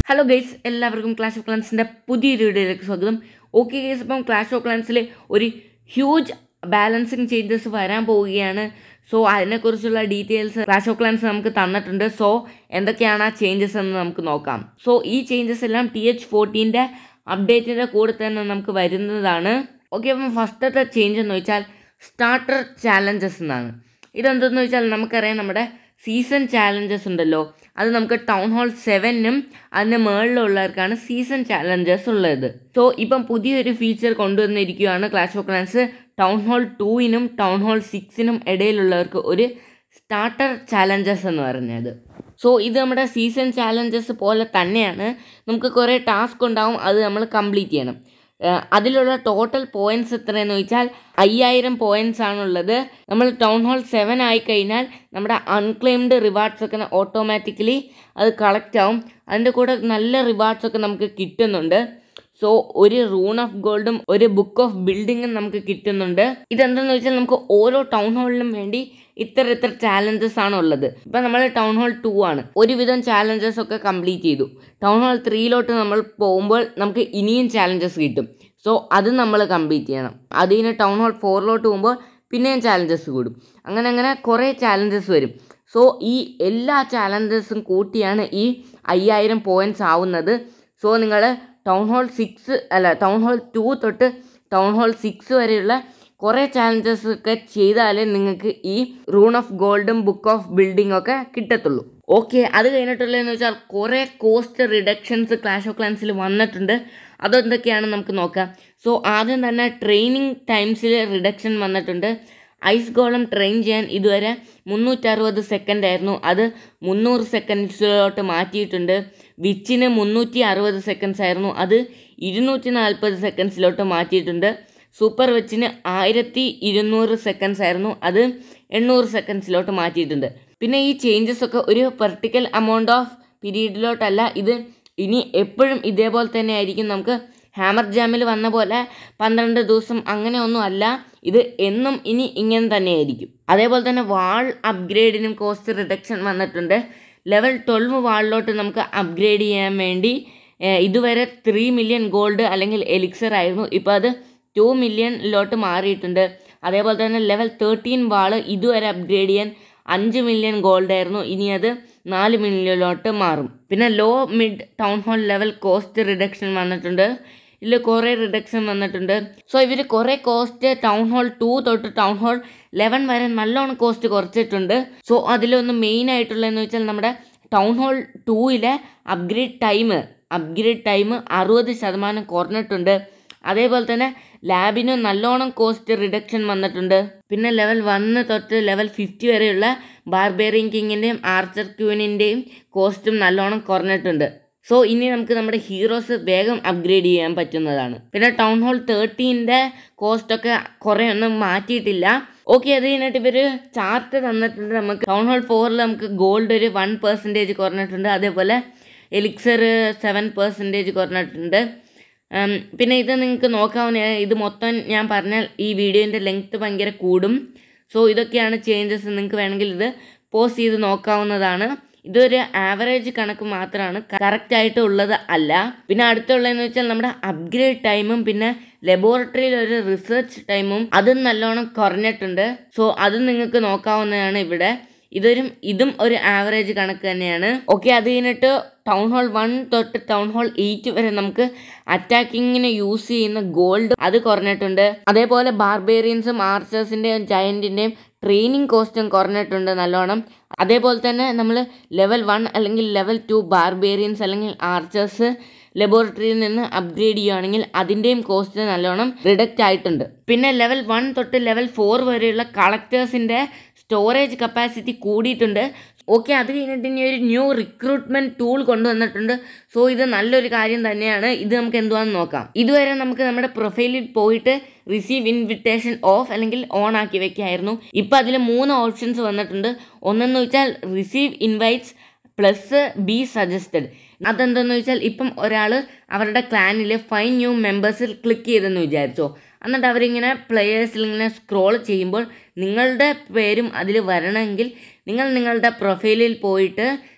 hello guys എല്ലാവർക്കും clash of ക്ലാൻസിൻ്റെ പുതിയൊരു വീഡിയോയിലേക്ക് സ്വാഗതം ഓക്കെ ഗൈസ് ഇപ്പം ക്ലാഷ് ഓഫ് ക്ലാൻസിൽ ഒരു ഹ്യൂജ് ബാലൻസിങ് ചേഞ്ചസ് വരാൻ പോവുകയാണ് സോ അതിനെക്കുറിച്ചുള്ള ഡീറ്റെയിൽസ് ക്ലാഷ് ഓഫ് ക്ലാൻസ് നമുക്ക് തന്നിട്ടുണ്ട് സോ എന്തൊക്കെയാണ് ആ ചേഞ്ചസ് എന്ന് നമുക്ക് നോക്കാം സോ ഈ ചേഞ്ചസ് എല്ലാം ടി എച്ച് ഫോർട്ടീൻ്റെ അപ്ഡേറ്റിൻ്റെ കൂടെ തന്നെ നമുക്ക് വരുന്നതാണ് ഓക്കെ അപ്പം ഫസ്റ്റത്തെ ചേഞ്ച് എന്ന് വെച്ചാൽ സ്റ്റാർട്ടർ ചാലഞ്ചസ് എന്നാണ് ഇതെന്തെന്ന് വെച്ചാൽ നമുക്കറിയാം നമ്മുടെ സീസൺ ചാലഞ്ചസ് ഉണ്ടല്ലോ അത് നമുക്ക് ടൗൺ ഹാൾ സെവനും അതിന് മുകളിലുള്ളവർക്കാണ് സീസൺ ചാലഞ്ചസ് ഉള്ളത് സോ ഇപ്പം പുതിയൊരു ഫീച്ചർ കൊണ്ടുവന്നിരിക്കുകയാണ് clash of clans town hall ടൂവിനും ടൗൺ ഹാൾ സിക്സിനും ഇടയിലുള്ളവർക്ക് ഒരു സ്റ്റാർട്ടർ ചാലഞ്ചസ് എന്ന് പറഞ്ഞത് സോ ഇത് നമ്മുടെ സീസൺ ചാലഞ്ചസ് പോലെ തന്നെയാണ് നമുക്ക് കുറേ ടാസ്ക് ഉണ്ടാവും അത് നമ്മൾ കംപ്ലീറ്റ് ചെയ്യണം ഏഹ് അതിലുള്ള ടോട്ടൽ പോയിൻറ്റ്സ് എത്രയെന്ന് ചോദിച്ചാൽ അയ്യായിരം പോയിൻറ്റ്സ് ആണുള്ളത് നമ്മൾ ടൗൺ ഹാൾ സെവൻ ആയി കഴിഞ്ഞാൽ നമ്മുടെ അൺക്ലെയിംഡ് റിവാർഡ്സ് ഒക്കെ ഓട്ടോമാറ്റിക്കലി അത് കളക്റ്റ് ആവും അതിൻ്റെ കൂടെ നല്ല റിവാർഡ്സ് ഒക്കെ നമുക്ക് കിട്ടുന്നുണ്ട് സോ ഒരു റൂൺ ഓഫ് ഗോൾഡും ഒരു ബുക്ക് ഓഫ് ബിൽഡിങ്ങും നമുക്ക് കിട്ടുന്നുണ്ട് ഇതെന്താണെന്ന് വെച്ചാൽ നമുക്ക് ഓരോ ടൗൺ ഹാളിനും വേണ്ടി ഇത്ര ഇത്ര ചാലഞ്ചസ് ആണ് ഉള്ളത് ഇപ്പം നമ്മൾ ടൗൺ ഹാൾ ടു ആണ് ഒരുവിധം ചാലഞ്ചസ് ഒക്കെ കംപ്ലീറ്റ് ചെയ്തു ടൗൺ ഹാൾ ത്രീയിലോട്ട് നമ്മൾ പോകുമ്പോൾ നമുക്ക് ഇനിയും ചാലഞ്ചസ് കിട്ടും സോ അത് നമ്മൾ കംപ്ലീറ്റ് ചെയ്യണം അതിന് ടൗൺ ഹാൾ ഫോറിലോട്ട് പോകുമ്പോൾ പിന്നെയും ചാലഞ്ചസ് കൂടും അങ്ങനെ അങ്ങനെ കുറേ ചാലഞ്ചസ് വരും സോ ഈ എല്ലാ ചാലഞ്ചസും കൂട്ടിയാണ് ഈ അയ്യായിരം പോയിൻറ്റ്സ് ആവുന്നത് സോ നിങ്ങൾ ടൗൺ ഹാൾ സിക്സ് അല്ല ടൗൺ ഹാൾ ടു തൊട്ട് ടൗൺ ഹാൾ സിക്സ് വരെയുള്ള കുറേ ചാലഞ്ചസ് ഒക്കെ ചെയ്താലേ നിങ്ങൾക്ക് ഈ റൂൺ ഓഫ് ഗോൾഡും ബുക്ക് ഓഫ് ബിൽഡിംഗ് ഒക്കെ കിട്ടത്തുള്ളൂ ഓക്കെ അത് കഴിഞ്ഞിട്ടുള്ളതെന്ന് വെച്ചാൽ കുറേ കോസ്റ്റ് റിഡക്ഷൻസ് ക്ലാഷ് ഓഫ് ക്ലാൻസിൽ വന്നിട്ടുണ്ട് അതെന്തൊക്കെയാണെന്ന് നമുക്ക് നോക്കാം സോ ആദ്യം തന്നെ ട്രെയിനിങ് ടൈംസിൽ റിഡക്ഷൻ വന്നിട്ടുണ്ട് ഐസ് ഗോളം ട്രെയിൻ ചെയ്യാൻ ഇതുവരെ മുന്നൂറ്ററുപത് സെക്കൻഡ് ആയിരുന്നു അത് മുന്നൂറ് സെക്കൻഡ്സിലോട്ട് മാറ്റിയിട്ടുണ്ട് വിച്ചിന് മുന്നൂറ്റി അറുപത് സെക്കൻഡ്സ് ആയിരുന്നു അത് ഇരുന്നൂറ്റി നാൽപ്പത് സെക്കൻഡ്സിലോട്ട് മാറ്റിയിട്ടുണ്ട് സൂപ്പർ വെച്ചിന് ആയിരത്തി ഇരുന്നൂറ് സെക്കൻഡ്സ് ആയിരുന്നു അത് എണ്ണൂറ് സെക്കൻഡ്സിലോട്ട് മാറ്റിയിട്ടുണ്ട് പിന്നെ ഈ ചേഞ്ചസ് ഒക്കെ ഒരു പെർട്ടിക്കൽ എമൗണ്ട് ഓഫ് പീരീഡിലോട്ടല്ല ഇത് ഇനി എപ്പോഴും ഇതേപോലെ തന്നെ ആയിരിക്കും നമുക്ക് ഹാമർ ജാമിൽ വന്ന പോലെ പന്ത്രണ്ട് ദിവസം അങ്ങനെ ഒന്നും അല്ല ഇത് എന്നും ഇനി ഇങ്ങനെ തന്നെയായിരിക്കും അതേപോലെ തന്നെ വാൾ അപ്ഗ്രേഡിനും കോസ്റ്റ് റിഡക്ഷൻ വന്നിട്ടുണ്ട് ലെവൽ ട്വൽവ് വാളിലോട്ട് നമുക്ക് അപ്ഗ്രേഡ് ചെയ്യാൻ വേണ്ടി ഏഹ്, ഇതുവരെ ത്രീ മില്യൺ ഗോൾഡ് അല്ലെങ്കിൽ എലിക്സർ ആയിരുന്നു ഇപ്പോൾ അത് ടു മില്യണിലോട്ട് മാറിയിട്ടുണ്ട് അതേപോലെ തന്നെ ലെവൽ തേർട്ടീൻ വാള് ഇതുവരെ അപ്ഗ്രേഡ് ചെയ്യാൻ അഞ്ച് മില്യൺ ഗോൾഡ് ആയിരുന്നു ഇനി അത് നാല് മില്യണിലോട്ട് മാറും പിന്നെ low mid town hall level cost reduction വന്നിട്ടുണ്ട് ഇതിൽ കുറേ റിഡക്ഷൻ വന്നിട്ടുണ്ട് സോ ഇവർ കുറേ കോസ്റ്റ് ടൗൺ ഹാൾ ടു തൊട്ട് ടൗൺ ഹാൾ ലെവൻ വരെ നല്ലോണം കോസ്റ്റ് കുറച്ചിട്ടുണ്ട് സോ അതിലൊന്ന് മെയിൻ ആയിട്ടുള്ളതെന്ന് വെച്ചാൽ നമ്മുടെ ടൗൺ ഹാൾ ടൂയിലെ അപ്ഗ്രേഡ് ടൈം അപ്ഗ്രേഡ് ടൈം അറുപത് ശതമാനം കുറഞ്ഞിട്ടുണ്ട് അതേപോലെ തന്നെ ലാബിന് നല്ലോണം കോസ്റ്റ് റിഡക്ഷൻ വന്നിട്ടുണ്ട് പിന്നെ ലെവൽ വണ്ണ് തൊട്ട് ലെവൽ ഫിഫ്റ്റി വരെയുള്ള ബാർബേറിയൻ കിങ്ങിൻ്റെയും ആർച്ചർ ക്യൂനിൻ്റെയും കോസ്റ്റും നല്ലോണം കുറഞ്ഞിട്ടുണ്ട് സോ ഇനി നമുക്ക് നമ്മുടെ ഹീറോസ് വേഗം അപ്ഗ്രേഡ് ചെയ്യാൻ പറ്റുന്നതാണ് പിന്നെ ടൗൺ ഹാൾ തേർട്ടീൻ്റെ കോസ്റ്റൊക്കെ കുറേ ഒന്നും മാറ്റിയിട്ടില്ല ഓക്കെ അത് കഴിഞ്ഞിട്ട് ഇവർ ചാർട്ട് തന്നിട്ടുണ്ട് നമുക്ക് ടൗൺ ഹാൾ ഫോറിൽ നമുക്ക് ഗോൾഡ് ഒരു വൺ പെർസെൻറ്റേജ് കുറഞ്ഞിട്ടുണ്ട് അതേപോലെ എലിക്സർ സെവൻ പെർസെൻറ്റേജ് കുറഞ്ഞിട്ടുണ്ട് ഉം, പിന്നെ ഇത് നിങ്ങൾക്ക് നോക്കാവുന്ന ഇത് മൊത്തം ഞാൻ പറഞ്ഞാൽ ഈ വീഡിയോൻ്റെ ലെങ്ത്ത് ഭയങ്കര കൂടും സോ ഇതൊക്കെയാണ് ചേഞ്ചസ് നിങ്ങൾക്ക് വേണമെങ്കിൽ ഇത് പോസ്റ്റ് ചെയ്ത് നോക്കാവുന്നതാണ് ഇതൊരു ആവറേജ് കണക്ക് മാത്രമാണ് കറക്റ്റ് ആയിട്ട് ഉള്ളത് അല്ല പിന്നെ അടുത്തുള്ളതെന്ന് വെച്ചാൽ നമ്മുടെ അപ്ഗ്രേഡ് ടൈമും പിന്നെ ലബോറട്ടറിയിൽ ഒരു റിസർച്ച് ടൈമും അതും നല്ലോണം കുറഞ്ഞിട്ടുണ്ട് സോ അതും നിങ്ങൾക്ക് നോക്കാവുന്നതാണ് ഇവിടെ ഇതൊരു ഇതും ഒരു ആവറേജ് കണക്ക് തന്നെയാണ് ഓക്കെ അത് കഴിഞ്ഞിട്ട് ടൗൺ ഹാൾ വൺ തൊട്ട് ടൗൺ ഹാൾ എയ്റ്റ് വരെ നമുക്ക് അറ്റാക്കിങ്ങിന് യൂസ് ചെയ്യുന്ന ഗോൾഡ് അത് കുറഞ്ഞിട്ടുണ്ട് അതേപോലെ ബാർബേറിയൻസും ആർച്ചേഴ്സിൻ്റെയും ജയൻറ്റിൻ്റെയും ട്രെയിനിങ് കോസ്റ്റും കുറഞ്ഞിട്ടുണ്ട് നല്ലോണം അതേപോലെ തന്നെ നമ്മൾ ലെവൽ വൺ അല്ലെങ്കിൽ ലെവൽ ടു ബാർബേറിയൻസ് അല്ലെങ്കിൽ ആർച്ചേഴ്സ് ലബോറട്ടറിയിൽ നിന്ന് അപ്ഗ്രേഡ് ചെയ്യുകയാണെങ്കിൽ അതിൻ്റെയും കോസ്റ്റ് നല്ലോണം റിഡക്റ്റ് ആയിട്ടുണ്ട് പിന്നെ ലെവൽ വൺ തൊട്ട് ലെവൽ ഫോർ വരെയുള്ള കളക്ടേഴ്സിൻ്റെ സ്റ്റോറേജ് കപ്പാസിറ്റി കൂടിയിട്ടുണ്ട് ഓക്കെ അത് കഴിഞ്ഞിട്ട് ഇനി ഒരു ന്യൂ റിക്രൂട്ട്മെന്റ് ടൂൾ കൊണ്ടുവന്നിട്ടുണ്ട് സോ ഇത് നല്ലൊരു കാര്യം തന്നെയാണ് ഇത് നമുക്ക് എന്തുവാന്ന് നോക്കാം ഇതുവരെ നമുക്ക് നമ്മുടെ പ്രൊഫൈലിൽ പോയിട്ട് റിസീവ് ഇൻവിറ്റേഷൻ ഓഫ് അല്ലെങ്കിൽ ഓൺ ആക്കി വെക്കായിരുന്നു ഇപ്പം അതിൽ മൂന്ന് ഓപ്ഷൻസ് വന്നിട്ടുണ്ട് ഒന്നെന്ന് വെച്ചാൽ receive invites plus be suggested അതെന്തെന്ന് വെച്ചാൽ ഇപ്പം ഒരാൾ അവരുടെ ക്ലാനിൽ ഫൈൻ ന്യൂ മെമ്പേഴ്സിൽ ക്ലിക്ക് ചെയ്തെന്ന് വിചാരിച്ചോ എന്നിട്ട് അവരിങ്ങനെ പ്ലെയേഴ്സിൽ ഇങ്ങനെ സ്ക്രോൾ ചെയ്യുമ്പോൾ നിങ്ങളുടെ പേരും അതിൽ വരണമെങ്കിൽ നിങ്ങൾ നിങ്ങളുടെ പ്രൊഫൈലിൽ പോയിട്ട്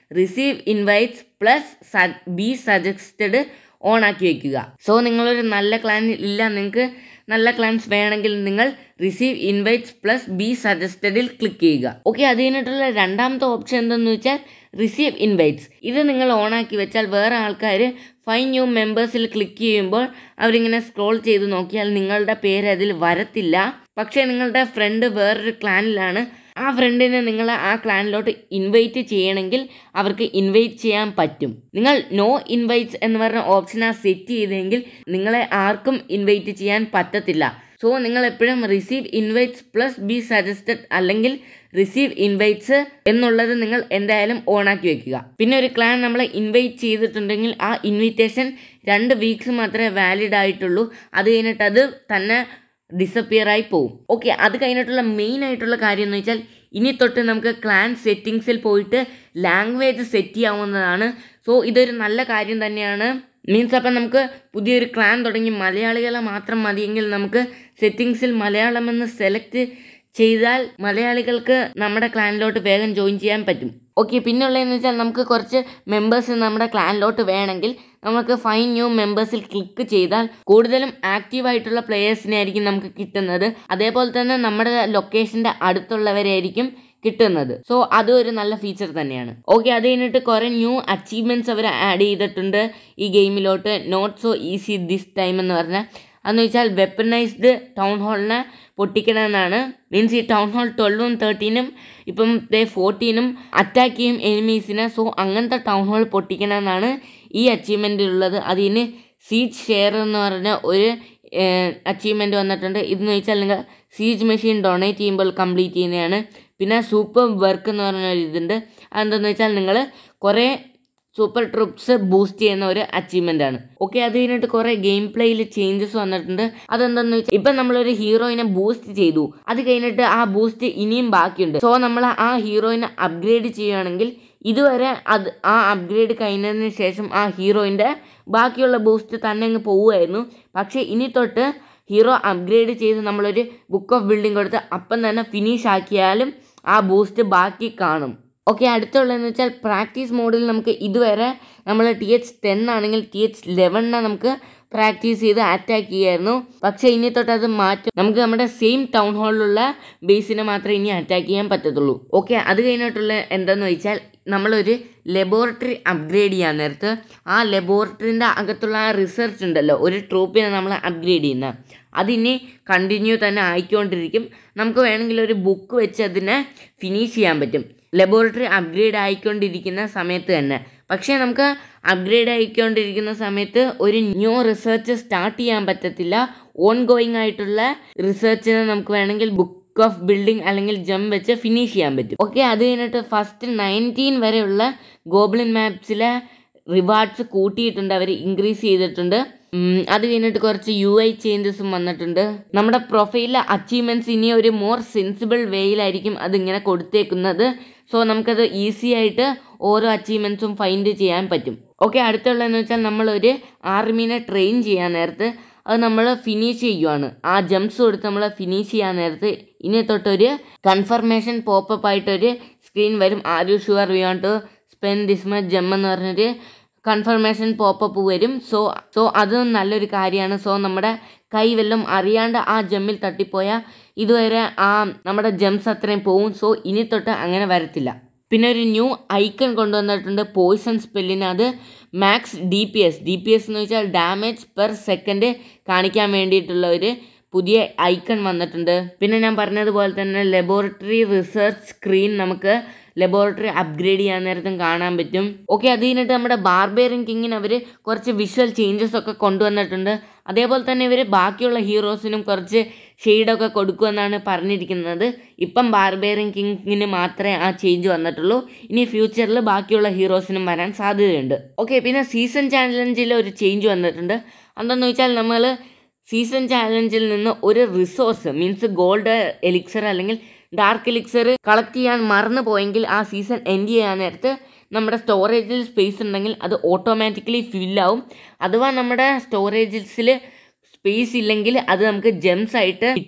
receive invites plus be suggested on ആക്കി വെക്കുക സോ നിങ്ങളൊരു നല്ല ക്ലാൻ ഇല്ല നിങ്ങൾക്ക് നല്ല ക്ലാൻസ് വേണമെങ്കിൽ നിങ്ങൾ റിസീവ് ഇൻവൈറ്റ്സ് പ്ലസ് ബി സജസ്റ്റഡിൽ ക്ലിക്ക് ചെയ്യുക ഓക്കെ അത് കഴിഞ്ഞിട്ടുള്ള രണ്ടാമത്തെ ഓപ്ഷൻ എന്തെന്ന് വെച്ചാൽ റിസീവ് ഇൻവൈറ്റ്സ് ഇത് നിങ്ങൾ ഓണാക്കി വെച്ചാൽ വേറെ ആൾക്കാർ ഫൈൻ ന്യൂ മെമ്പേഴ്സിൽ ക്ലിക്ക് ചെയ്യുമ്പോൾ അവരിങ്ങനെ സ്ക്രോൾ ചെയ്ത് നോക്കിയാൽ നിങ്ങളുടെ പേര് അതിൽ വരത്തില്ല പക്ഷേ നിങ്ങളുടെ ഫ്രണ്ട് വേറൊരു ക്ലാനിലാണ് ആ ഫ്രണ്ടിനെ നിങ്ങൾ ആ ക്ലാനിലോട്ട് ഇൻവൈറ്റ് ചെയ്യണമെങ്കിൽ അവർക്ക് ഇൻവൈറ്റ് ചെയ്യാൻ പറ്റും നിങ്ങൾ നോ ഇൻവൈറ്റ്സ് എന്ന് പറഞ്ഞ ഓപ്ഷൻ ആ സെറ്റ് ചെയ്തെങ്കിൽ നിങ്ങളെ ആർക്കും ഇൻവൈറ്റ് ചെയ്യാൻ പറ്റത്തില്ല സോ നിങ്ങൾ എപ്പോഴും receive invites plus be suggested അല്ലെങ്കിൽ റിസീവ് ഇൻവൈറ്റ്സ് എന്നുള്ളത് നിങ്ങൾ എന്തായാലും ഓണാക്കി വെക്കുക പിന്നെ ഒരു ക്ലാൻ നമ്മളെ ഇൻവൈറ്റ് ചെയ്തിട്ടുണ്ടെങ്കിൽ ആ ഇൻവിറ്റേഷൻ രണ്ട് വീക്സ് മാത്രമേ വാലിഡ് ആയിട്ടുള്ളൂ അത് കഴിഞ്ഞിട്ട് അത് തന്നെ ഡിസപ്പിയർ ആയി പോകും ഓക്കെ അത് കഴിഞ്ഞിട്ടുള്ള മെയിൻ ആയിട്ടുള്ള കാര്യം എന്ന് വെച്ചാൽ ഇനി തൊട്ട് നമുക്ക് ക്ലാൻ സെറ്റിങ്സിൽ പോയിട്ട് ലാംഗ്വേജ് സെറ്റ് ചെയ്യാവുന്നതാണ് സോ ഇതൊരു നല്ല കാര്യം തന്നെയാണ് മീൻസ് അപ്പം നമുക്ക് പുതിയൊരു ക്ലാൻ തുടങ്ങി മലയാളികളെ മാത്രം മതിയെങ്കിൽ നമുക്ക് സെറ്റിങ്സിൽ മലയാളം എന്ന് സെലക്ട് ചെയ്താൽ മലയാളികൾക്ക് നമ്മുടെ ക്ലാനിലോട്ട് വേഗം ജോയിൻ ചെയ്യാൻ പറ്റും ഓക്കെ പിന്നെ ഉള്ളതെന്ന് വെച്ചാൽ നമുക്ക് കുറച്ച് മെമ്പേഴ്സ് നമ്മുടെ ക്ലാനിലോട്ട് വേണമെങ്കിൽ നമുക്ക് ഫൈൻ ന്യൂ മെമ്പേഴ്സിൽ ക്ലിക്ക് ചെയ്താൽ കൂടുതലും ആക്റ്റീവായിട്ടുള്ള പ്ലെയേഴ്സിനെ ആയിരിക്കും നമുക്ക് കിട്ടുന്നത് അതേപോലെ തന്നെ നമ്മുടെ ലൊക്കേഷൻ്റെ അടുത്തുള്ളവരെ ആയിരിക്കും കിട്ടുന്നത് സോ അതും ഒരു നല്ല ഫീച്ചർ തന്നെയാണ് ഓക്കെ അത് കഴിഞ്ഞിട്ട് കുറേ ന്യൂ അച്ചീവ്മെൻറ്റ്സ് അവർ ആഡ് ചെയ്തിട്ടുണ്ട് ഈ ഗെയിമിലോട്ട് not so easy this time എന്ന് പറഞ്ഞാൽ അതെന്ന് വെച്ചാൽ വെപ്പണൈസ്ഡ് ടൗൺ ഹാളിനെ പൊട്ടിക്കണമെന്നാണ് മീൻസ് ഈ ടൗൺ ഹാൾ ട്വൽവും തേർട്ടീനും ഇപ്പം ദേ ഫോർട്ടീനും അറ്റാക്ക് ചെയ്യും എനിമീസിനെ സോ അങ്ങനത്തെ ടൗൺ ഹാൾ പൊട്ടിക്കണമെന്നാണ് ഈ അച്ചീവ്മെൻറ്റിലുള്ളത് അതിന് സീറ്റ് ഷെയർ എന്ന് പറഞ്ഞ ഒരു അച്ചീവ്മെൻറ്റ് വന്നിട്ടുണ്ട് ഇതെന്ന് വെച്ചാൽ നിങ്ങൾ സീജ് മെഷീൻ ഡൊണേറ്റ് ചെയ്യുമ്പോൾ കംപ്ലീറ്റ് ചെയ്യുന്നതാണ് പിന്നെ സൂപ്പർ വർക്ക് എന്ന് പറഞ്ഞ ഒരു ഇതുണ്ട് അതെന്താണെന്ന് വെച്ചാൽ നിങ്ങൾ കുറേ സൂപ്പർ ട്രൂപ്സ് ബൂസ്റ്റ് ചെയ്യുന്ന ഒരു അച്ചീവ്മെൻ്റ് ആണ് ഓക്കെ അത് കഴിഞ്ഞിട്ട് കുറേ ഗെയിം പ്ലേയിൽ ചേഞ്ചസ് വന്നിട്ടുണ്ട് അതെന്താന്ന് വെച്ചാൽ ഇപ്പം നമ്മളൊരു ഹീറോയിനെ ബൂസ്റ്റ് ചെയ്തു അത് കഴിഞ്ഞിട്ട് ആ ബൂസ്റ്റ് ഇനിയും ബാക്കിയുണ്ട് സോ നമ്മൾ ആ ഹീറോയിനെ അപ്ഗ്രേഡ് ചെയ്യുകയാണെങ്കിൽ ഇതുവരെ അത് ആ അപ്ഗ്രേഡ് കഴിഞ്ഞതിന് ശേഷം ആ ഹീറോയിൻ്റെ ബാക്കിയുള്ള ബൂസ്റ്റ് തന്നെ അങ്ങ് പോവുമായിരുന്നു പക്ഷേ ഇനി തൊട്ട് ഹീറോ അപ്ഗ്രേഡ് ചെയ്ത് നമ്മളൊരു ബുക്ക് ഓഫ് ബിൽഡിംഗ് കൊടുത്ത് അപ്പം തന്നെ ഫിനിഷ് ആക്കിയാലും ആ ബൂസ്റ്റ് ബാക്കി കാണും ഓക്കെ അടുത്തുള്ളതെന്ന് വെച്ചാൽ പ്രാക്ടീസ് മോഡിൽ നമുക്ക് ഇതുവരെ നമ്മൾ ടി എച്ച് ടെൻ ആണെങ്കിൽ ടി എച്ച് ലെവനിനെ നമുക്ക് പ്രാക്ടീസ് ചെയ്ത് അറ്റാക്ക് ചെയ്യായിരുന്നു പക്ഷേ ഇനി തൊട്ട് അത് മാറ്റും നമുക്ക് നമ്മുടെ സെയിം ടൗൺ ഹാളിലുള്ള ബേസിനെ മാത്രമേ ഇനി അറ്റാക്ക് ചെയ്യാൻ പറ്റത്തുള്ളൂ ഓക്കെ അത് കഴിഞ്ഞിട്ടുള്ള എന്താണെന്ന് വെച്ചാൽ നമ്മളൊരു ലബോറട്ടറി അപ്ഗ്രേഡ് ചെയ്യാൻ നേരത്ത് ആ ലബോറട്ടറിൻ്റെ അകത്തുള്ള ആ റിസർച്ച് ഉണ്ടല്ലോ ഒരു ട്രൂപ്പിനെ നമ്മൾ അപ്ഗ്രേഡ് ചെയ്യുന്ന അതിനി കണ്ടിന്യൂ തന്നെ ആയിക്കൊണ്ടിരിക്കും നമുക്ക് വേണമെങ്കിൽ ഒരു ബുക്ക് വെച്ച് അതിനെ ഫിനിഷ് ചെയ്യാൻ പറ്റും ലബോറട്ടറി അപ്ഗ്രേഡ് ആയിക്കൊണ്ടിരിക്കുന്ന സമയത്ത് തന്നെ പക്ഷേ നമുക്ക് അപ്ഗ്രേഡ് ആയിക്കൊണ്ടിരിക്കുന്ന സമയത്ത് ഒരു ന്യൂ റിസർച്ച് സ്റ്റാർട്ട് ചെയ്യാൻ പറ്റത്തില്ല ഓൺ ഗോയിങ് ആയിട്ടുള്ള റിസർച്ചിനെ നമുക്ക് വേണമെങ്കിൽ ബുക്ക് ഓഫ് ബിൽഡിംഗ് അല്ലെങ്കിൽ ജം വെച്ച് ഫിനിഷ് ചെയ്യാൻ പറ്റും ഓക്കെ അത് കഴിഞ്ഞിട്ട് ഫസ്റ്റ് നയൻറ്റീൻ വരെയുള്ള ഗോബ്ലിൻ മാപ്സിലെ റിവാർഡ്സ് കൂട്ടിയിട്ടുണ്ട് അവർ ഇൻക്രീസ് ചെയ്തിട്ടുണ്ട് ഉം, അത് കഴിഞ്ഞിട്ട് കുറച്ച് യു ഐ ചേഞ്ചസും വന്നിട്ടുണ്ട് നമ്മുടെ പ്രൊഫൈലിലെ അച്ചീവ്മെൻറ്റ്സ് ഇനി ഒരു മോർ സെൻസിബിൾ വേയിലായിരിക്കും അതിങ്ങനെ കൊടുത്തേക്കുന്നത് സോ നമുക്കത് ഈസി ആയിട്ട് ഓരോ അച്ചീവ്മെൻറ്റ്സും ഫൈൻഡ് ചെയ്യാൻ പറ്റും ഓക്കെ അടുത്തുള്ളതെന്ന് വെച്ചാൽ നമ്മളൊരു ആർമീനെ ട്രെയിൻ ചെയ്യാൻ നേരത്ത് അത് നമ്മൾ ഫിനിഷ് ചെയ്യുവാണ് ആ ജംപ്സ് കൊടുത്ത് നമ്മൾ ഫിനിഷ് ചെയ്യാൻ നേരത്ത് ഇനി തൊട്ടൊരു കൺഫർമേഷൻ പോപ്പപ്പ് ആയിട്ടൊരു സ്ക്രീൻ വരും are you sure we want to spend this much gem എന്ന് പറഞ്ഞൊരു കൺഫർമേഷൻ പോപ്പപ്പ് വരും സോ സോ അത് നല്ലൊരു കാര്യമാണ് സോ നമ്മുടെ കൈ വല്ലതും അറിയാണ്ട് ആ ജമ്മിൽ തട്ടിപ്പോയാൽ ഇതുവരെ ആ നമ്മുടെ ജംസ് അത്രയും പോവും സോ ഇനി തൊട്ട് അങ്ങനെ വരത്തില്ല പിന്നെ ഒരു ന്യൂ ഐക്കൺ കൊണ്ടുവന്നിട്ടുണ്ട് പോയിസൺ സ്പെല്ലിന് അത് max D P S D P S എന്ന് വെച്ചാൽ ഡാമേജ് പെർ സെക്കൻഡ് കാണിക്കാൻ വേണ്ടിയിട്ടുള്ള ഒരു പുതിയ ഐക്കൺ വന്നിട്ടുണ്ട് പിന്നെ ഞാൻ പറഞ്ഞതുപോലെ തന്നെ ലബോറട്ടറി റിസർച്ച് സ്ക്രീൻ നമുക്ക് ലബോറട്ടറി അപ്ഗ്രേഡ് ചെയ്യാൻ നേരത്തും കാണാൻ പറ്റും ഓക്കെ അത് കഴിഞ്ഞിട്ട് നമ്മുടെ ബാർബേറിയൻ കിങ്ങിന് അവർ കുറച്ച് വിഷ്വൽ ചേഞ്ചസ് ഒക്കെ കൊണ്ടുവന്നിട്ടുണ്ട് അതേപോലെ തന്നെ ഇവർ ബാക്കിയുള്ള ഹീറോസിനും കുറച്ച് ഷെയ്ഡൊക്കെ കൊടുക്കുമെന്നാണ് പറഞ്ഞിരിക്കുന്നത് ഇപ്പം ബാർബേറിയൻ കിങ്ങിന് മാത്രമേ ആ ചേഞ്ച് വന്നിട്ടുള്ളൂ ഇനി ഫ്യൂച്ചറിൽ ബാക്കിയുള്ള ഹീറോസിനും വരാൻ സാധ്യതയുണ്ട് ഓക്കെ പിന്നെ സീസൺ ചാലഞ്ചിൽ ഒരു ചേഞ്ച് വന്നിട്ടുണ്ട് എന്താണെന്ന് വെച്ചാൽ നമ്മൾ സീസൺ ചാലഞ്ചിൽ നിന്ന് ഒരു റിസോഴ്സ് മീൻസ് ഗോൾഡ് എലിക്സർ അല്ലെങ്കിൽ ഡാർക്ക് എലിക്സർ കളക്ട് ചെയ്യാൻ മറന്നു പോയെങ്കിൽ ആ സീസൺ എൻഡ് ചെയ്യാൻ നേരത്ത് നമ്മുടെ സ്റ്റോറേജിൽ സ്പേസ് ഉണ്ടെങ്കിൽ അത് ഓട്ടോമാറ്റിക്കലി ഫില്ലാവും അഥവാ നമ്മുടെ സ്റ്റോറേജിൽ സ്പേസ് ഇല്ലെങ്കിൽ അത് നമുക്ക് ജെംസ് ആയിട്ട് കിട്ടും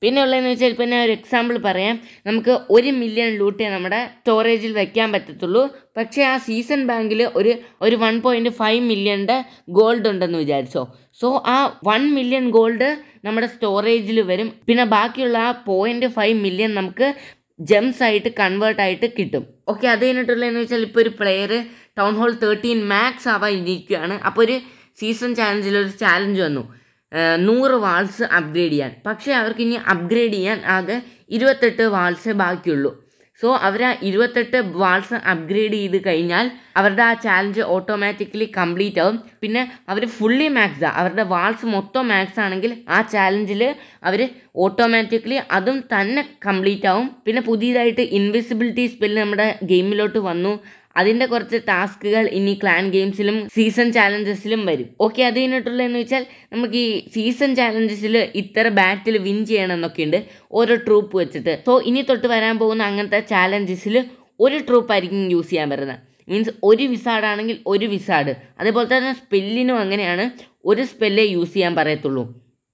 പിന്നെ ഉള്ളതെന്ന് വെച്ചാൽ ഇപ്പം ഞാൻ ഒരു എക്സാമ്പിൾ പറയാം നമുക്ക് ഒരു മില്യൺ ലൂട്ടേ നമ്മുടെ സ്റ്റോറേജിൽ വെക്കാൻ പറ്റത്തുള്ളൂ പക്ഷേ ആ സീസൺ ബാങ്കിൽ ഒരു ഒരു വൺ പോയിൻറ്റ് ഫൈവ് മില്യൻ്റെ ഗോൾഡ് ഉണ്ടെന്ന് വിചാരിച്ചോ സോ ആ വൺ മില്യൺ ഗോൾഡ് നമ്മുടെ സ്റ്റോറേജിൽ വരും പിന്നെ ബാക്കിയുള്ള ആ പോയിൻറ്റ് ഫൈവ് മില്യൺ നമുക്ക് ജെംസ് ആയിട്ട് കൺവേർട്ട് ആയിട്ട് കിട്ടും ഓക്കെ അത് കഴിഞ്ഞിട്ടുള്ളതെന്ന് വെച്ചാൽ ഇപ്പോൾ ഒരു player town hall thirteen max ആവാൻ ഇരിക്കുകയാണ് അപ്പോൾ ഒരു സീസൺ ചാലഞ്ചിൽ ഒരു ചാലഞ്ച് വന്നു ഏഹ് നൂറ് വാൾസ് അപ്ഗ്രേഡ് ചെയ്യാൻ പക്ഷേ അവർക്ക് ഇനി അപ്ഗ്രേഡ് ചെയ്യാൻ ആകെ ഇരുപത്തെട്ട് വാൾസേ ബാക്കിയുള്ളൂ സോ അവർ ആ ഇരുപത്തെട്ട് വാൾസ് അപ്ഗ്രേഡ് ചെയ്ത് കഴിഞ്ഞാൽ അവരുടെ ആ ചാലഞ്ച് ഓട്ടോമാറ്റിക്കലി കംപ്ലീറ്റ് ആവും പിന്നെ അവർ ഫുള്ളി മാക്സ് അവരുടെ വാൾസ് മൊത്തം മാക്സ് ആണെങ്കിൽ ആ ചാലഞ്ചിൽ അവർ ഓട്ടോമാറ്റിക്കലി അതും തന്നെ കംപ്ലീറ്റ് ആവും പിന്നെ പുതിയതായിട്ട് ഇൻവിസിബിലിറ്റി സ്പെല്ല് നമ്മുടെ ഗെയിമിലോട്ട് വന്നു അതിൻ്റെ കുറച്ച് ടാസ്കുകൾ ഇനി ക്ലാൻ ഗെയിംസിലും സീസൺ ചാലഞ്ചസിലും വരും ഓക്കെ അത് കഴിഞ്ഞിട്ടുള്ളതെന്ന് വെച്ചാൽ നമുക്ക് ഈ സീസൺ ചാലഞ്ചസിൽ ഇത്ര ബാറ്റിൽ വിൻ ചെയ്യണം എന്നൊക്കെ ഉണ്ട് ഓരോ ട്രൂപ്പ് വെച്ചിട്ട് സോ ഇനി തൊട്ട് വരാൻ പോകുന്ന അങ്ങനത്തെ ചാലഞ്ചസിൽ ഒരു ട്രൂപ്പ് ആയിരിക്കും യൂസ് ചെയ്യാൻ പറ്റുന്നത് മീൻസ് ഒരു വിസാഡ് ആണെങ്കിൽ ഒരു വിസാഡ് അതേപോലെ തന്നെ സ്പെല്ലിനും അങ്ങനെയാണ് ഒരു സ്പെല്ലേ യൂസ് ചെയ്യാൻ പറയത്തുള്ളൂ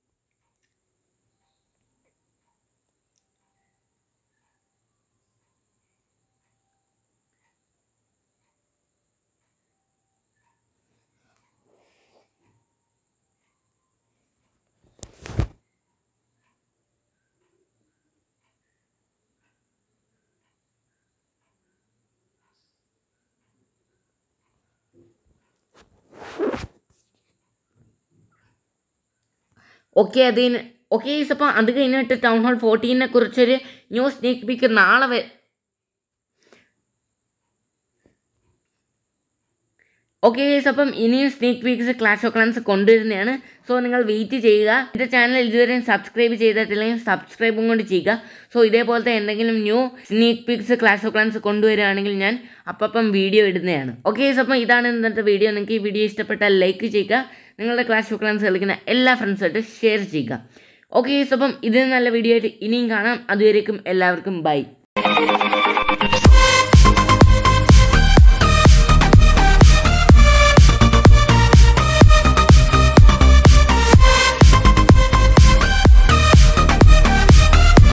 ഓക്കെ അതിന് ഓക്കെ അപ്പോൾ അത് കഴിഞ്ഞിട്ട് ടൗൺ ഹാൾ ഫോർട്ടീനെ കുറിച്ചൊരു ന്യൂസ് സ്നേക്ക് പീക്ക് നാളെ വെ ഓക്കെ ഗൈസ് അപ്പം ഇനിയും sneak peeks clash of clans കൊണ്ടുവരുന്നതാണ് സോ നിങ്ങൾ വെയിറ്റ് ചെയ്യുക എൻ്റെ ചാനൽ ഇതുവരെയും സബ്സ്ക്രൈബ് ചെയ്തിട്ടില്ലെങ്കിൽ സബ്സ്ക്രൈബും കൊണ്ട് ചെയ്യുക സോ ഇതേപോലത്തെ എന്തെങ്കിലും new sneak peeks clash of clans കൊണ്ടുവരികയാണെങ്കിൽ ഞാൻ അപ്പം വീഡിയോ ഇടുന്നതാണ് ഓക്കെ ഗൈസ് അപ്പം ഇതാണ് ഇന്നത്തെ വീഡിയോ നിങ്ങൾക്ക് ഈ വീഡിയോ ഇഷ്ടപ്പെട്ടാൽ ലൈക്ക് ചെയ്യുക നിങ്ങളുടെ ക്ലാഷ് ഓഫ് ക്ലാൻസ് കളിക്കുന്ന എല്ലാ ഫ്രണ്ട്സായിട്ട് ഷെയർ ചെയ്യുക ഓക്കെ ഗൈസ് അപ്പം ഇതിന് നല്ല വീഡിയോ ആയിട്ട് ഇനിയും കാണാം അതുവരേക്കും എല്ലാവർക്കും ബൈ